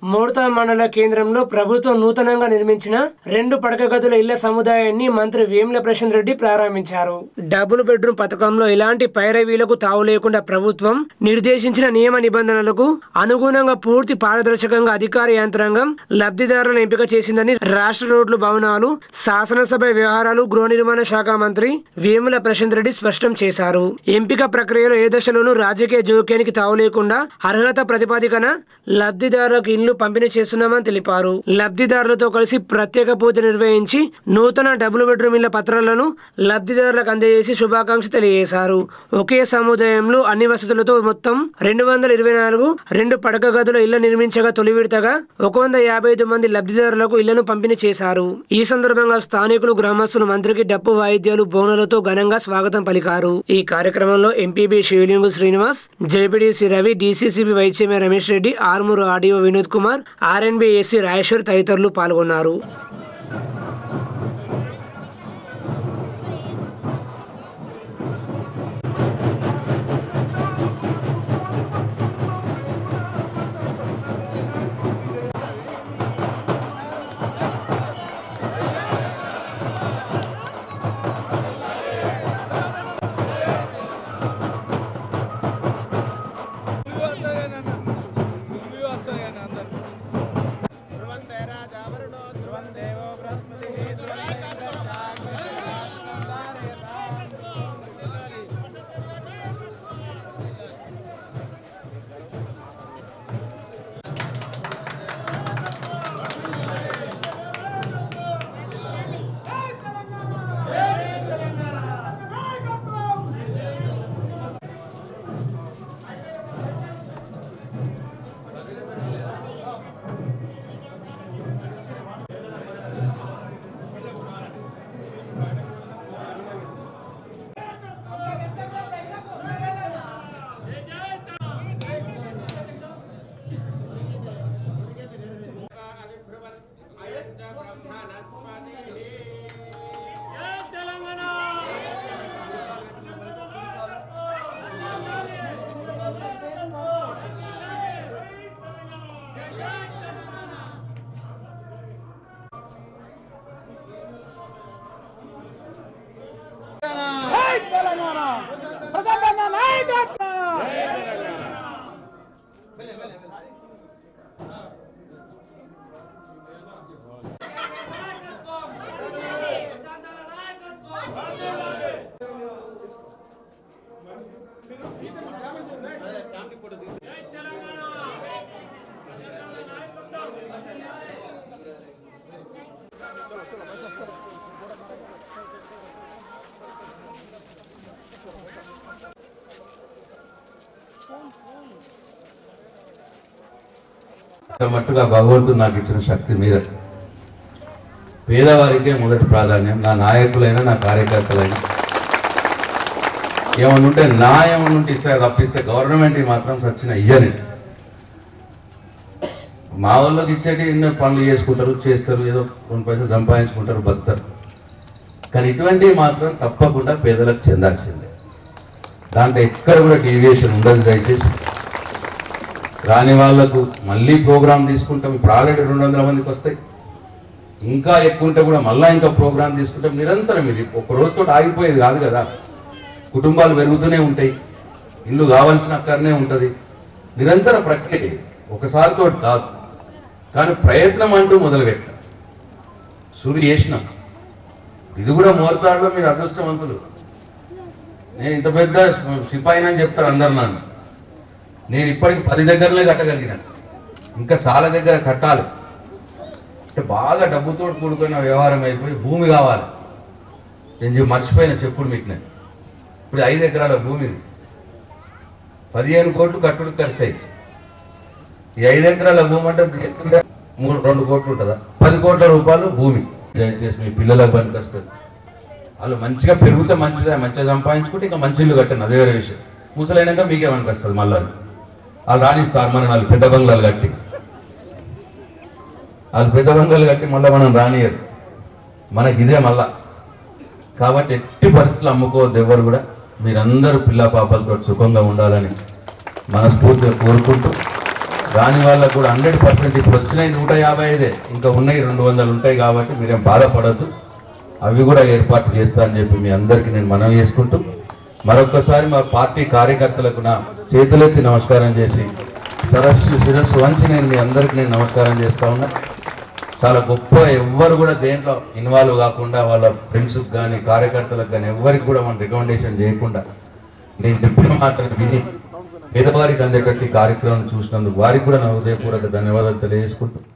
మోర్తా మండల కేంద్రంలో ప్రభుత్వం నూతనంగా నిర్మించిన రెండు పడక గదుల ఇళ్ల సముదాయాన్ని మంత్రి వేముల ప్రశాంత్ రెడ్డి ప్రారంభించారు డబుల్ బెడ్రూమ్ పథకంలో ఎలాంటి పైరవీలకు తావు లేకుండా ప్రభుత్వం నిర్దేశించిన నియమ నిబంధనలకు అనుగుణంగా పూర్తి పారదర్శకంగా అధికార యంత్రాంగం లబ్ధిదారులను ఎంపిక చేసిందని రాష్ట్ర రోడ్లు భవనాలు శాసనసభ వ్యవహారాలు గృహ నిర్మాణ శాఖ మంత్రి వేముల ప్రశాంత్ రెడ్డి స్పష్టం చేశారు ఎంపిక ప్రక్రియలో ఏ దశలోనూ రాజకీయ జోక్యానికి తావు లేకుండా అర్హత ప్రతిపాదికన లబ్ధిదారులకు ఇల్లు పంపిణీ చేస్తున్నామని తెలిపారు లబ్ధిదారులతో కలిసి ప్రత్యేక పూజ నిర్వహించి నూతన డబుల్ బెడ్రూమ్ ఇళ్ల పత్రాలను లబ్ధిదారులకు అందజేసి శుభాకాంక్ష తెలియజేశారు ఒకే సముదాయంలో అన్ని వసతులతో మొత్తం రెండు వందల ఇరవై నాలుగు రెండు పడక గదుల ఇళ్ల నిర్మించగా తొలి విడతగా ఒక వంద యాభై ఐదు మంది లబ్ధిదారులకు ఇళ్లను పంపిణీ చేశారు ఈ సందర్భంగా స్థానికులు గ్రామస్తులు మంత్రికి డప్పు వాయిద్యాలు బోనలతో ఘనంగా స్వాగతం పలికారు ఈ కార్యక్రమంలో MPB Shivalingu Srinivas JPDC Ravi DCCB vice chairman Ramesh Reddy Armoor RDO Vinod Kumar RNB AC Rajeshwar తదితరులు పాల్గొన్నారు తెలంగాణ ప్రజల నాయకత్వం అంత మట్టుగా భగవంతుడు నాకు ఇచ్చిన శక్తి మీద పేదవారికే మొదటి ప్రాధాన్యం నా నాయకులైనా నా కార్యకర్తలైనా ఏమన్నా ఉంటే నా ఏమన్నా ఉంటే ఇస్తే తప్పిస్తే గవర్నమెంట్ మాత్రం సచ్చిన ఇయ్యని మా వాళ్ళకి ఇచ్చేటి ఎన్నో పనులు చేసుకుంటారు చేస్తారు ఏదో కొన్ని పైసలు సంపాదించుకుంటారు బతారు కానీ ఇటువంటివి మాత్రం తప్పకుండా పేదలకు చెందాల్సిందే దాంట్లో ఎక్కడ కూడా డీవియేషన్ ఉండదు దయచేసి రాని వాళ్లకు మళ్ళీ ప్రోగ్రామ్ తీసుకుంటాం ఇప్పుడు ఆల్రెడీ రెండు వందల మందికి వస్తాయి ఇంకా ఎక్కువ ఉంటే కూడా మళ్ళీ ఇంకా ప్రోగ్రామ్ తీసుకుంటాం నిరంతరం ఇది ఒక రోజుతో ఆగిపోయేది కాదు కదా కుటుంబాలు పెరుగుతూనే ఉంటాయి ఇల్లు కావాల్సిన అక్కడనే ఉంటుంది నిరంతర ప్రక్రియ ఇది. ఒకసారితో కాదు కానీ ప్రయత్నం అంటూ మొదలుపెట్టాం సూర్యు చేసినాం ఇది కూడా మోర్తాడులో మీరు అదృష్టవంతులు నేను ఇంత పెద్ద సిపాయినని చెప్తారు అందరు నన్ను నేను ఇప్పటికి పది దగ్గరలే కట్టగలిగిన ఇంకా చాలా దగ్గర కట్టాలి అంటే బాగా డబ్బుతో కూడుకున్న వ్యవహారం అయిపోయి భూమి కావాలి నేను చెప్పి మర్చిపోయిన చెప్పుడు మీకు నేను ఇప్పుడు ఐదు ఎకరాల భూమి ఇది. పదిహేను కోట్లు కట్టుడు ఖర్చు అయింది ఈ ఐదు ఎకరాల భూమి అంటే ఎక్కువగా మూడు రెండు కోట్లు ఉంటుందా పది కోట్ల రూపాయలు భూమి దయచేసి మీ పిల్లలకు పనికొస్తుంది వాళ్ళు మంచిగా పెరిగితే మంచిదే మంచిగా సంపాదించుకుంటే ఇంకా మంచి ఇల్లు కట్టండి అదే వేరే విషయం ముసలైనాక మీకే పనికొస్తుంది మళ్ళీ వాళ్ళు రాణిస్తారు మన వాళ్ళు పెద్ద బంగ్లాలు కట్టి వాళ్ళు పెద్ద బంగ్లాలు కట్టి మళ్ళీ మనం రానియరు మనకి ఇదే మళ్ళా కాబట్టి ఎట్టి పరిస్థితులు అమ్ముకోవద్దు ఎవరు కూడా మీరందరూ పిల్ల పాపలతో సుఖంగా ఉండాలని మనస్ఫూర్తిగా కోరుకుంటూ రాని వాళ్ళకు కూడా హండ్రెడ్ పర్సెంట్ ఇప్పుడు వచ్చినాయి నూట యాభై ఐదే ఇంకా ఉన్నాయి రెండు వందలు ఉంటాయి కాబట్టి మీరేం బాధపడద్దు అవి కూడా ఏర్పాటు చేస్తా అని చెప్పి మీ అందరికీ నేను మనవి చేసుకుంటూ మరొకసారి మా పార్టీ కార్యకర్తలకు నా చేతులెత్తి నమస్కారం చేసి సరస్సు శిరస్సు వంచి నేను మీ అందరికీ నేను నమస్కారం చేస్తా ఉన్నా చాలా గొప్ప ఎవ్వరు కూడా దేంట్లో ఇన్వాల్వ్ కాకుండా వాళ్ళ ఫ్రెండ్స్కి కానీ కార్యకర్తలకు కానీ ఎవ్వరికి కూడా మనం రికమెండేషన్ చేయకుండా నేను చెప్పిన మాటలు విని పేదవారికి అందేటట్టు ఈ కార్యక్రమం చూసినందుకు వారికి కూడా నా హృదయపూర్వక ధన్యవాదాలు తెలియజేసుకుంటూ